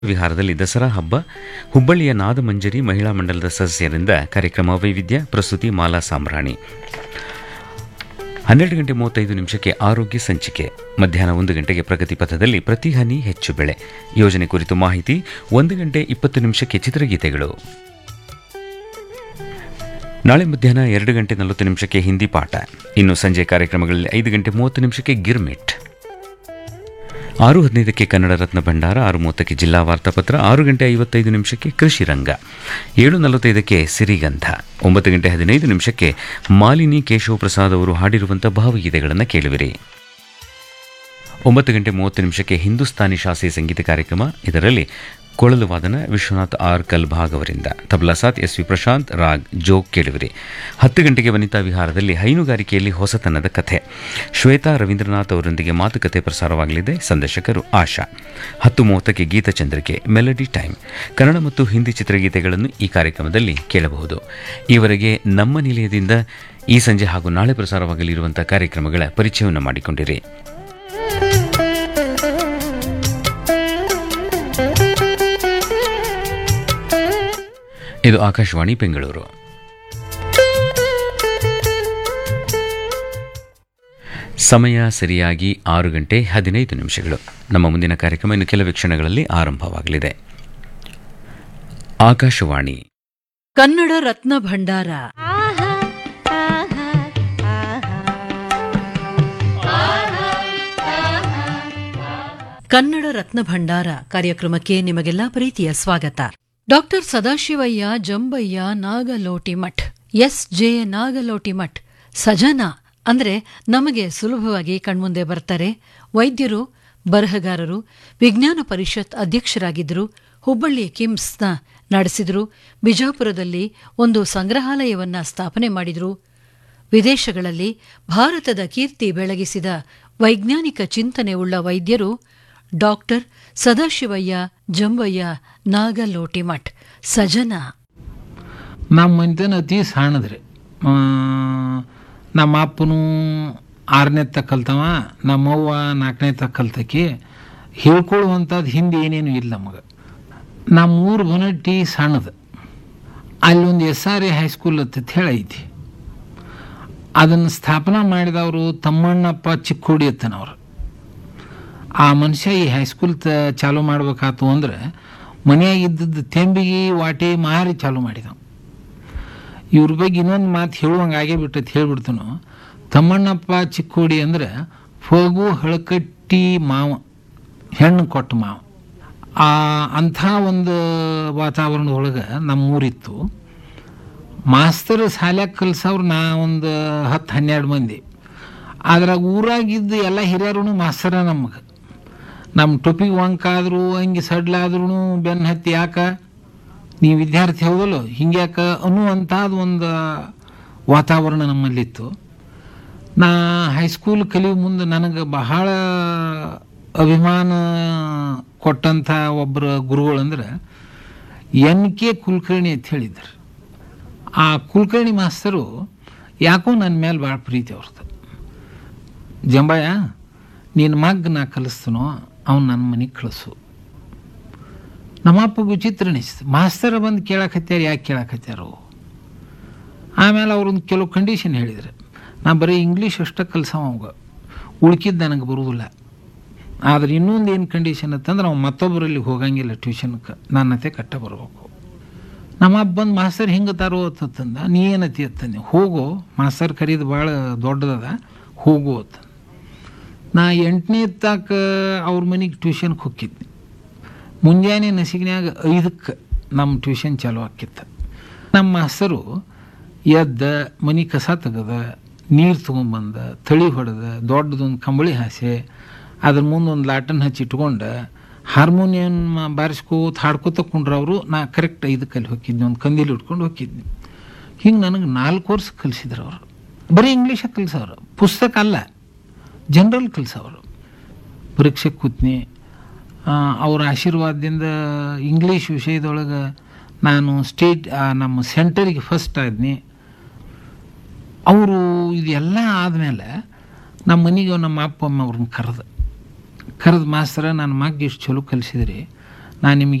ವಿಹಾರದಲ್ಲಿ ದಸರಾ ಹಬ್ಬ ಹುಬ್ಬಳ್ಳಿಯ ನಾದಮಂಜರಿ ಮಹಿಳಾ ಮಂಡಲದ ಸದಸ್ಯರಿಂದ ಕಾರ್ಯಕ್ರಮ ವೈವಿಧ್ಯ ಪ್ರಸ್ತುತಿ ಮಾಲಾ ಸಾಂಬ್ರಾಣಿ ಹನ್ನೆರಡು ಗಂಟೆ ಮೂವತ್ತೈದು ನಿಮಿಷಕ್ಕೆ ಆರೋಗ್ಯ ಸಂಚಿಕೆ ಮಧ್ಯಾಹ್ನ ಒಂದು ಗಂಟೆಗೆ ಪ್ರಗತಿ ಪಥದಲ್ಲಿ ಪ್ರತಿ ಹನಿ ಹೆಚ್ಚು ಬೆಳೆ ಯೋಜನೆ ಕುರಿತು ಮಾಹಿತಿ ಒಂದು ಗಂಟೆ ಇಪ್ಪತ್ತು ನಿಮಿಷಕ್ಕೆ ಚಿತ್ರಗೀತೆಗಳು ನಾಳೆ ಮಧ್ಯಾಹ್ನ ಎರಡು ಗಂಟೆ ನಲವತ್ತು ನಿಮಿಷಕ್ಕೆ ಹಿಂದಿ ಪಾಠ ಇನ್ನು ಸಂಜೆ ಕಾರ್ಯಕ್ರಮಗಳಲ್ಲಿ ಐದು ಗಂಟೆ ಮೂವತ್ತು ನಿಮಿಷಕ್ಕೆ ಗಿರ್ಮಿಟ್ ಆರು ಹದಿನೈದಕ್ಕೆ ಕನ್ನಡ ರತ್ನ ಭಂಡಾರ ಆರು ಮೂವತ್ತಕ್ಕೆ ಜಿಲ್ಲಾ ವಾರ್ತಾಪತ್ರ ಆರು ಗಂಟೆ ಐವತ್ತೈದು ನಿಮಿಷಕ್ಕೆ ಕೃಷಿ ರಂಗ ಏಳು ನಲವತ್ತೈದಕ್ಕೆ ಸಿರಿಗಂಧ ಒಂಬತ್ತು ಗಂಟೆ ಹದಿನೈದು ನಿಮಿಷಕ್ಕೆ ಮಾಲಿನಿ ಕೇಶವ ಪ್ರಸಾದ್ ಅವರು ಹಾಡಿರುವಂಥ ಭಾವಗೀತೆಗಳನ್ನು ಕೇಳುವಿರಿ ಒಂಬತ್ತು ಗಂಟೆ ಮೂವತ್ತು ನಿಮಿಷಕ್ಕೆ ಹಿಂದೂಸ್ತಾನಿ ಶಾಸ್ತ್ರೀಯ ಸಂಗೀತ ಕಾರ್ಯಕ್ರಮ ಇದರಲ್ಲಿ ಕೊಳಲು ವಾದನ ವಿಶ್ವನಾಥ್ ಆರ್ ಕಲ್ಭಾಗ್ ಅವರಿಂದ ತಬಲಾ ಸಾತ್ ಎಸ್ ವಿ ಪ್ರಶಾಂತ್ ರಾಗ್ ಜೋಗ್ ಕೇಳುವಿರಿ ಹತ್ತು ಗಂಟೆಗೆ ವನಿತಾ ವಿಹಾರದಲ್ಲಿ ಹೈನುಗಾರಿಕೆಯಲ್ಲಿ ಹೊಸತನದ ಕಥೆ ಶ್ವೇತಾ ರವೀಂದ್ರನಾಥ್ ಅವರೊಂದಿಗೆ ಮಾತುಕತೆ ಪ್ರಸಾರವಾಗಲಿದೆ ಸಂದರ್ಶಕರು ಆಶಾ ಹತ್ತು ಮೂವತ್ತಕ್ಕೆ ಗೀತಚಂದ್ರಿಕೆ ಮೆಲಡಿ ಟೈಮ್ ಕನ್ನಡ ಮತ್ತು ಹಿಂದಿ ಚಿತ್ರಗೀತೆಗಳನ್ನು ಈ ಕಾರ್ಯಕ್ರಮದಲ್ಲಿ ಕೇಳಬಹುದು ಈವರೆಗೆ ನಮ್ಮ ನಿಲಯದಿಂದ ಈ ಸಂಜೆ ಹಾಗೂ ನಾಳೆ ಪ್ರಸಾರವಾಗಲಿರುವಂತಹ ಕಾರ್ಯಕ್ರಮಗಳ ಪರಿಚಯವನ್ನು ಮಾಡಿಕೊಂಡಿರಿ ಇದು ಆಕಾಶವಾಣಿ ಬೆಂಗಳೂರು ಸಮಯ ಸರಿಯಾಗಿ ಆರು ಗಂಟೆ ಹದಿನೈದು ನಿಮಿಷಗಳು ನಮ್ಮ ಮುಂದಿನ ಕಾರ್ಯಕ್ರಮ ಇನ್ನು ಕೆಲವೇ ಕ್ಷಣಗಳಲ್ಲಿ ಆರಂಭವಾಗಲಿದೆ ಆಕಾಶವಾಣಿ ಕನ್ನಡ ರತ್ನ ಭಂಡಾರ ಕನ್ನಡ ರತ್ನ ಭಂಡಾರ ಕಾರ್ಯಕ್ರಮಕ್ಕೆ ನಿಮಗೆಲ್ಲ ಪ್ರೀತಿಯ ಸ್ವಾಗತ doctor Sadashivayya Jambayya Nagalotimath S J Nagalotimath ಸಜನ ಅಂದ್ರೆ ನಮಗೆ ಸುಲಭವಾಗಿ ಕಣ್ಮುಂದೆ ಬರ್ತಾರೆ ವೈದ್ಯರು ಬರಹಗಾರರು ವಿಜ್ಞಾನ ಪರಿಷತ್ ಅಧ್ಯಕ್ಷರಾಗಿದ್ದರು ಹುಬ್ಬಳ್ಳಿ ಕಿಮ್ಸ್ನ ನಡೆಸಿದರು ಬಿಜಾಪುರದಲ್ಲಿ ಒಂದು ಸಂಗ್ರಹಾಲಯವನ್ನ ಸ್ಥಾಪನೆ ಮಾಡಿದರು ವಿದೇಶಗಳಲ್ಲಿ ಭಾರತದ ಕೀರ್ತಿ ಬೆಳಗಿಸಿದ ವೈಜ್ಞಾನಿಕ ಚಿಂತನೆ ಉಳ್ಳ ವೈದ್ಯರು ಡಾಕ್ಟರ್ ಸದಾಶಿವಯ್ಯ ಜಂಬಯ್ಯ ನಾಗಲೋಟಿಮಠ್ ಸಜನ ನಮ್ಮ ಮನೆತನ ಅತಿ ಸಣ್ಣದ್ರಿ ಆ, ನಮ್ಮ ಅಪ್ಪನು ಆರನೇ ತಕ್ಕ ಕಲ್ತವ ನಮ್ಮವ್ವ ನಾಲ್ಕನೇ ತಕ್ಕ ಕಲ್ತಕಿ ಹೇಳ್ಕೊಳ್ಳುವಂಥದ್ದು ಹಿಂದೆ ಏನೇನು ಇಲ್ಲ ನಮಗೆ ನಮ್ಮ ಊರು ಬನಟ್ಟಿ ಸಣ್ಣದು ಅಲ್ಲೊಂದು ಎಸ್ ಆರ್ ಎ ಹೈಸ್ಕೂಲ್ ಅಂತ ಹೇಳಿ ಐತಿ ಅದನ್ನು ಸ್ಥಾಪನಾ ಮಾಡಿದವರು ತಮ್ಮಣ್ಣಪ್ಪ ಚಿಕ್ಕೋಡಿ ಅತ್ತನವ್ರು ಆ ಮನುಷ್ಯ ಈ ಹೈಸ್ಕೂಲ್ ತ ಚಾಲೂ ಮಾಡ್ಬೇಕಾತು ಅಂದ್ರೆ ಮನೆಯಾಗ ಇದ್ದದ್ದು ತೆಂಬಿಗೆ ವಾಟೆ ಮಾರಿ ಚಾಲೂ ಮಾಡಿದವು ಇವ್ರ ಬಗ್ಗೆ ಇನ್ನೊಂದು ಮಾತು ಹೇಳುವಂಗೆ ಆಗೇ ಬಿಟ್ಟೈತೆ ಹೇಳ್ಬಿಡ್ತಾನು ತಮ್ಮಣ್ಣಪ್ಪ ಚಿಕ್ಕೋಡಿ ಅಂದ್ರೆ ಫಗು ಹಳಕಟ್ಟಿ ಮಾವ ಹೆಣ್ಣು ಕೊಟ್ಟ ಮಾವ ಆ ಅಂಥ ಒಂದು ವಾತಾವರಣದೊಳಗೆ ನಮ್ಮ ಊರಿತ್ತು ಮಾಸ್ತರ್ ಶಾಲ್ಯಾಗ ಕಲ್ಸವ್ರು ನಾ ಒಂದು ಹತ್ತು ಹನ್ನೆರಡು ಮಂದಿ ಅದ್ರಾಗ ಊರಾಗಿದ್ದು ಎಲ್ಲ ಹಿರಿಯರು ಮಾಸ್ತರ ನಮಗೆ ನಮ್ಮ ಟೊಪಿಗೆ ವಂಕಾದ್ರು ಹಂಗೆ ಸಡ್ಲಾದ್ರೂ ಬೆನ್ನು ಹತ್ತಿ ಯಾಕ ನೀವು ವಿದ್ಯಾರ್ಥಿ ಹೌದಲ್ಲ ಹಿಂಗ್ಯಾಕ ಅನ್ನುವಂಥದ್ದು ಒಂದು ವಾತಾವರಣ ನಮ್ಮಲ್ಲಿತ್ತು ನಾ ಹೈಸ್ಕೂಲ್ ಕಲಿಯೋ ಮುಂದೆ ನನಗೆ ಬಹಳ ಅಭಿಮಾನ ಕೊಟ್ಟಂಥ ಒಬ್ಬರ ಗುರುಗಳಂದ್ರೆ ಎನ್ ಕೆ ಕುಲಕರ್ಣಿ ಅಂತ ಹೇಳಿದ್ರು ಆ ಕುಲಕರ್ಣಿ ಮಾಸ್ತರು ಯಾಕೋ ನನ್ನ ಮೇಲೆ ಭಾಳ ಪ್ರೀತಿ ಅವ್ರದ್ದು ಜಂಬಾಯ ನಿನ್ನ ಮಗ್ ನಾ ಕಲಿಸ್ತನೋ ಅವ್ನು ನನ್ನ ಮನೆಗೆ ಕಳಿಸು ನಮ್ಮಪ್ಪ ವಿಚಿತ್ರ ಅನಿಸ್ತು ಮಾಸ್ತರ ಬಂದು ಕೇಳಕತ್ಯಾರ ಯಾಕೆ ಕೇಳಕತ್ಯಾರು ಆಮೇಲೆ ಅವ್ರೊಂದು ಕೆಲವು ಕಂಡೀಷನ್ ಹೇಳಿದ್ರು ನಾ ಬರೀ ಇಂಗ್ಲೀಷ್ ಅಷ್ಟೇ ಕಲ್ಸವ ಅವಾಗ ಉಳ್ಕಿದ್ದು ನನಗೆ ಬರುವುದಿಲ್ಲ ಆದ್ರೆ ಇನ್ನೊಂದು ಏನು ಕಂಡೀಷನ್ ಅಂತಂದ್ರೆ ಅವ್ನು ಮತ್ತೊಬ್ಬರಲ್ಲಿ ಹೋಗಂಗಿಲ್ಲ ಟ್ಯೂಷನ್ಗೆ ನನ್ನ ಅತ್ತೆ ಕಟ್ಟ ಬರಬೇಕು ನಮ್ಮ ಅಪ್ಪ ಬಂದು ಮಾಸ್ತರ್ ಹಿಂಗೆ ತಾರೋ ಅಂತಂದ ನೀ ಏನತಿ ಅಂತಂದೆ ಹೋಗು ಮಾಸ್ತರ್ ಕರೀದು ಭಾಳ ದೊಡ್ಡದದ ಹೋಗು ಅಂತ ನಾ ಎಂಟನೇ ತಾಕ ಅವ್ರ ಮನೆಗೆ ಟ್ಯೂಷನ್ಗೆ ಹೋಗಿದ್ದೆ ಮುಂಜಾನೆ ನಸಿಗಿನ್ಯಾಗ ಐದಕ್ಕೆ ನಮ್ಮ ಟ್ಯೂಷನ್ ಚಾಲು ಆಕಿತ್ತು ನಮ್ಮ ಮಾಸ್ತರು ಎದ್ದ ಮನೆ ಕಸ ತೆಗೆದ ನೀರು ತೊಗೊಂಬಂದ ತಳಿ ಹೊಡೆದ ದೊಡ್ಡದೊಂದು ಕಂಬಳಿ ಹಾಸೆ ಅದ್ರ ಮುಂದೆ ಒಂದು ಲಾಟನ್ ಹಚ್ಚಿ ಇಟ್ಕೊಂಡು ಹಾರ್ಮೋನಿಯಂ ಬಾರಿಸ್ಕೋತ ಹಾಡ್ಕೋತ ಕುಂಡ್ರವರು ನಾ ಕರೆಕ್ಟ್ ಐದಕ್ಕೆ ಅಲ್ಲಿ ಹೋಗಿದ್ನಿ ಒಂದು ಕಂದೀಲಿ ಉಟ್ಕೊಂಡು ಹೋಗಿದ್ನಿ ಹಿಂಗೆ ನನಗೆ ನಾಲ್ಕು ವರ್ಷ ಕಲಿಸಿದ್ರು ಅವರು ಬರೀ ಇಂಗ್ಲೀಷಾಗ ಕಲಿಸೋರು ಪುಸ್ತಕ ಅಲ್ಲ ಜನರಲ್ ಕಲಿಸೋರು ಪರೀಕ್ಷೆ ಕೂತ್ನಿ ಆ, ಅವ್ರ ಆಶೀರ್ವಾದದಿಂದ ಇಂಗ್ಲೀಷ್ ವಿಷಯದೊಳಗೆ ನಾನು ಸ್ಟೇಟ್ ಆ, ನಮ್ಮ ಸೆಂಟರಿಗೆ ಫಸ್ಟ್ ಆದ್ನಿ ಅವರು ಇದೆಲ್ಲ ಆದಮೇಲೆ ನಮ್ಮ ಮನೆಗೆ ನಮ್ಮ ಅಪ್ಪ ಅಮ್ಮ ಅವ್ರನ್ನ ಕರೆದ ಕರೆದು ಮಾಸ್ತರ ನನ್ನ ಮಗ ಇಷ್ಟು ಚಲೋ ಕಲಿಸಿದ್ರಿ ನಾನು ನಿಮಗೆ